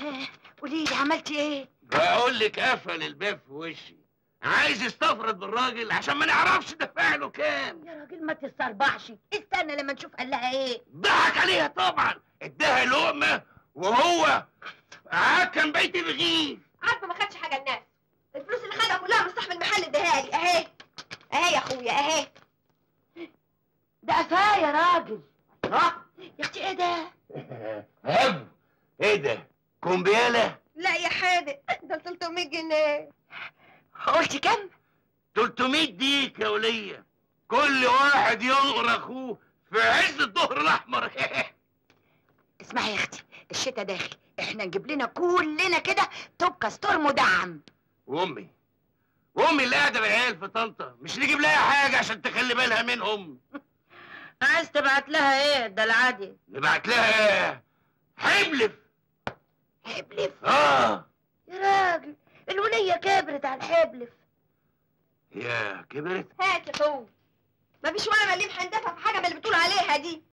قولي لي عملتي ايه بقول لك قفل الباب في وشي عايز يستفرد بالراجل عشان ما نعرفش دفع له كام يا راجل ما تستربعش استنى لما نشوف قال لها ايه ضحك عليها طبعا اداها لقمه وهو عكن بيت الرغيف عبد ما خدش حاجه لنفسه الفلوس اللي خدها كلها من صاحب المحل اداها لي اهي اهي يا اخويا اهي ده قفاه يا راجل ها يا اختي ايه ده هب ايه ده كومبياله لا يا حادق ده 300 جنيه قلتي كام 300 ديك يا وليه كل واحد ينقر اخوه في عز الظهر الاحمر اسمعي يا اختي الشتا داخل احنا نجيب لنا كلنا كده توب كاستور مدعم وامي وامي اللي قاعده بالعيال في طنطا مش نجيب لها حاجه عشان تخلي بالها منهم عايز تبعت لها ايه ده العادي نبعت لها حبلف حبلف اه يا راجل الولية كبرت على الحبلف يا كبرت هات يا اخويا مفيش ولا مليم هندفع في حاجه من اللي بتقول عليها دي